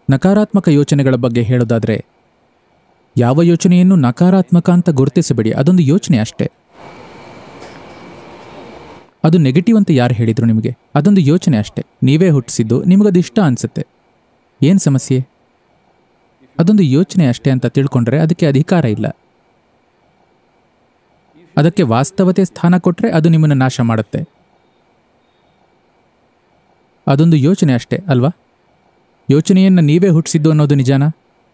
ನಕಾರಾತ್ಮಕ ಯೋಚನೆಗಳ ಬಗ್ಗೆ ಹೇಳೋದಾದ್ರೆ ಯಾವ ಯೋಚನೆಯನ್ನು ನಕಾರಾತ್ಮಕ ಅಂತ ಗುರುತಿಸಬೇಡಿ ಅದೊಂದು ಯೋಚನೆ ಅಷ್ಟೇ ಅದು ನೆಗೆಟಿವ್ ಅಂತ ಯಾರು ಹೇಳಿದ್ರು ನಿಮಗೆ ಅದೊಂದು ಯೋಚನೆ ಅಷ್ಟೇ ನೀವೇ ಹುಟ್ಟಿಸಿದ್ದು ನಿಮಗದು ಇಷ್ಟ ಅನ್ಸುತ್ತೆ ಏನು ಸಮಸ್ಯೆ ಅದೊಂದು ಯೋಚನೆ ಅಷ್ಟೇ ಅಂತ ತಿಳ್ಕೊಂಡ್ರೆ ಅದಕ್ಕೆ ಅಧಿಕಾರ ಇಲ್ಲ ಅದಕ್ಕೆ ವಾಸ್ತವತೆ ಸ್ಥಾನ ಕೊಟ್ಟರೆ ಅದು ನಿಮ್ಮನ್ನು ನಾಶ ಮಾಡುತ್ತೆ ಅದೊಂದು ಯೋಚನೆ ಅಷ್ಟೇ ಅಲ್ವಾ ಯೋಚನೆಯನ್ನು ನೀವೇ ಹುಟ್ಟಿಸಿದ್ದು ಅನ್ನೋದು ನಿಜಾನಾ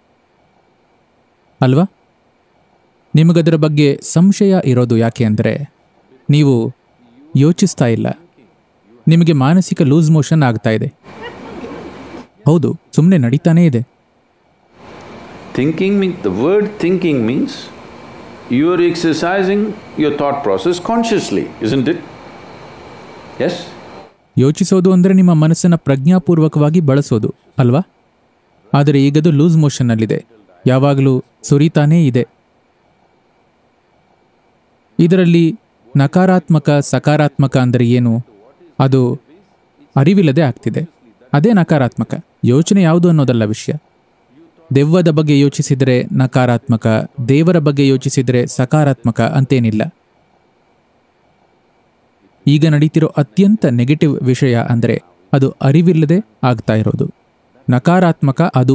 ಅಲ್ವಾ ನಿಮಗದರ ಬಗ್ಗೆ ಸಂಶಯ ಇರೋದು ಯಾಕೆ ಅಂದರೆ ನೀವು ಯೋಚಿಸ್ತಾ ಇಲ್ಲ ನಿಮಗೆ ಮಾನಸಿಕ ಲೂಸ್ ಮೋಷನ್ ಆಗ್ತಾ ಇದೆ ಹೌದು ಸುಮ್ಮನೆ ನಡೀತಾನೇ ಇದೆ Thinking means the word thinking means you are exercising your thought process consciously, isn't it? Yes? ಯೋಚಿಸೋದು ಅಂದರೆ ನಿಮ್ಮ ಮನಸ್ಸನ್ನು ಪ್ರಜ್ಞಾಪೂರ್ವಕವಾಗಿ ಬಳಸೋದು ಅಲ್ವಾ ಆದರೆ ಈಗದು ಲೂಸ್ ಮೋಷನ್ನಲ್ಲಿದೆ ಯಾವಾಗಲೂ ಸುರಿತಾನೇ ಇದೆ ಇದರಲ್ಲಿ ನಕಾರಾತ್ಮಕ ಸಕಾರಾತ್ಮಕ ಅಂದರೆ ಏನು ಅದು ಅರಿವಿಲ್ಲದೆ ಆಗ್ತಿದೆ ಅದೇ ನಕಾರಾತ್ಮಕ ಯೋಚನೆ ಯಾವುದು ಅನ್ನೋದಲ್ಲ ವಿಷಯ ದೆವ್ವದ ಬಗ್ಗೆ ಯೋಚಿಸಿದರೆ ನಕಾರಾತ್ಮಕ ದೇವರ ಬಗ್ಗೆ ಯೋಚಿಸಿದರೆ ಸಕಾರಾತ್ಮಕ ಅಂತೇನಿಲ್ಲ ಈಗ ನಡೀತಿರೋ ಅತ್ಯಂತ ನೆಗೆಟಿವ್ ವಿಷಯ ಅಂದರೆ ಅದು ಅರಿವಿಲ್ಲದೆ ಆಗ್ತಾ ಇರೋದು ನಕಾರಾತ್ಮಕ ಅದು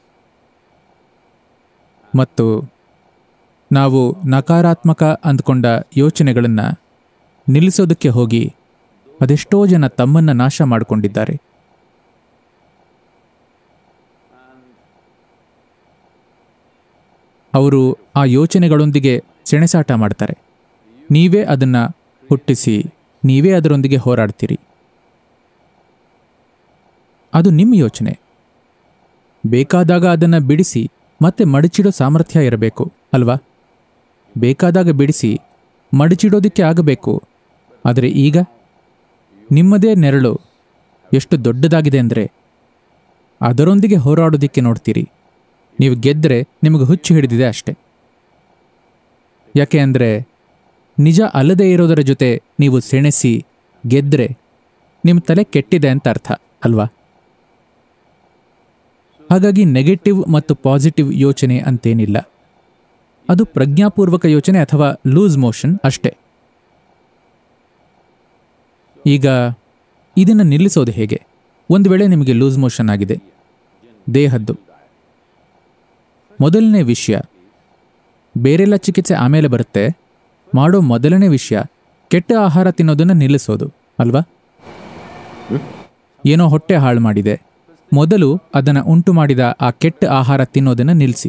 ಮತ್ತು ನಾವು ನಕಾರಾತ್ಮಕ ಅಂದ್ಕೊಂಡ ಯೋಚನೆಗಳನ್ನು ನಿಲ್ಲಿಸೋದಕ್ಕೆ ಹೋಗಿ ಅದೆಷ್ಟೋ ಜನ ತಮ್ಮನ್ನು ನಾಶ ಮಾಡಿಕೊಂಡಿದ್ದಾರೆ ಅವರು ಆ ಯೋಚನೆಗಳೊಂದಿಗೆ ಸೆಣಸಾಟ ಮಾಡ್ತಾರೆ ನೀವೇ ಅದನ್ನು ಹುಟ್ಟಿಸಿ ನೀವೇ ಅದರೊಂದಿಗೆ ಹೋರಾಡ್ತೀರಿ ಅದು ನಿಮ್ಮ ಯೋಚನೆ ಬೇಕಾದಾಗ ಅದನ್ನು ಬಿಡಿಸಿ ಮತ್ತೆ ಮಡಚಿಡೋ ಸಾಮರ್ಥ್ಯ ಇರಬೇಕು ಅಲ್ವಾ ಬೇಕಾದಾಗ ಬಿಡಿಸಿ ಮಡಚಿಡೋದಕ್ಕೆ ಆಗಬೇಕು ಆದರೆ ಈಗ ನಿಮ್ಮದೇ ನೆರಳು ಎಷ್ಟು ದೊಡ್ಡದಾಗಿದೆ ಅಂದರೆ ಅದರೊಂದಿಗೆ ಹೋರಾಡೋದಕ್ಕೆ ನೋಡ್ತೀರಿ ನೀವು ಗೆದ್ದರೆ ನಿಮಗೆ ಹುಚ್ಚು ಹಿಡಿದಿದೆ ಅಷ್ಟೆ ಯಾಕೆ ಅಂದರೆ ನಿಜ ಅಲ್ಲದೇ ಇರೋದರ ಜೊತೆ ನೀವು ಸೆಣೆಸಿ ಗೆದ್ರೆ ನಿಮ್ಮ ತಲೆ ಕೆಟ್ಟಿದೆ ಅಂತ ಅರ್ಥ ಅಲ್ವಾ ಹಾಗಾಗಿ ನೆಗೆಟಿವ್ ಮತ್ತು ಪಾಸಿಟಿವ್ ಯೋಚನೆ ಅಂತೇನಿಲ್ಲ ಅದು ಪ್ರಜ್ಞಾಪೂರ್ವಕ ಯೋಚನೆ ಅಥವಾ ಲೂಸ್ ಮೋಷನ್ ಅಷ್ಟೇ ಈಗ ಇದನ್ನು ನಿಲ್ಲಿಸೋದು ಹೇಗೆ ಒಂದು ವೇಳೆ ನಿಮಗೆ ಲೂಸ್ ಮೋಷನ್ ಆಗಿದೆ ದೇಹದ್ದು ಮೊದಲನೇ ವಿಷಯ ಬೇರೆಲ್ಲ ಚಿಕಿತ್ಸೆ ಆಮೇಲೆ ಬರುತ್ತೆ ಮಾಡೋ ಮೊದಲನೇ ವಿಷಯ ಕೆಟ್ಟ ಆಹಾರ ತಿನ್ನೋದನ್ನು ನಿಲ್ಲಿಸೋದು ಅಲ್ವಾ ಏನೋ ಹೊಟ್ಟೆ ಹಾಳು ಮಾಡಿದೆ ಮೊದಲು ಅದನ್ನು ಉಂಟು ಮಾಡಿದ ಆ ಕೆಟ್ಟ ಆಹಾರ ತಿನ್ನೋದನ್ನು ನಿಲ್ಲಿಸಿ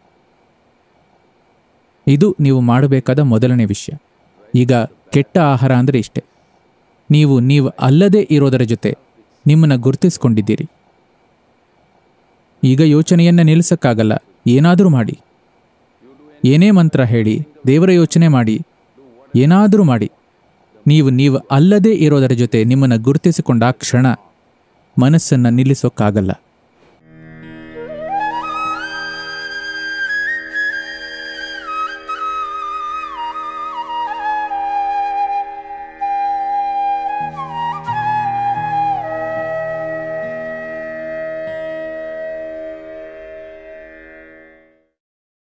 ಇದು ನೀವು ಮಾಡಬೇಕಾದ ಮೊದಲನೇ ವಿಷಯ ಈಗ ಕೆಟ್ಟ ಆಹಾರ ಅಂದರೆ ಇಷ್ಟೆ ನೀವು ನೀವು ಅಲ್ಲದೆ ಇರೋದರ ಜೊತೆ ನಿಮ್ಮನ್ನು ಗುರುತಿಸ್ಕೊಂಡಿದ್ದೀರಿ ಈಗ ಯೋಚನೆಯನ್ನು ನಿಲ್ಲಿಸಕ್ಕಾಗಲ್ಲ ಏನಾದರೂ ಮಾಡಿ ಏನೇ ಮಂತ್ರ ಹೇಳಿ ದೇವರ ಯೋಚನೆ ಮಾಡಿ ಏನಾದರೂ ಮಾಡಿ ನೀವು ನೀವು ಅಲ್ಲದೇ ಇರೋದರ ಜೊತೆ ನಿಮ್ಮನ್ನು ಗುರುತಿಸಿಕೊಂಡ ಆ ಕ್ಷಣ ಮನಸ್ಸನ್ನು ನಿಲ್ಲಿಸೋಕ್ಕಾಗಲ್ಲ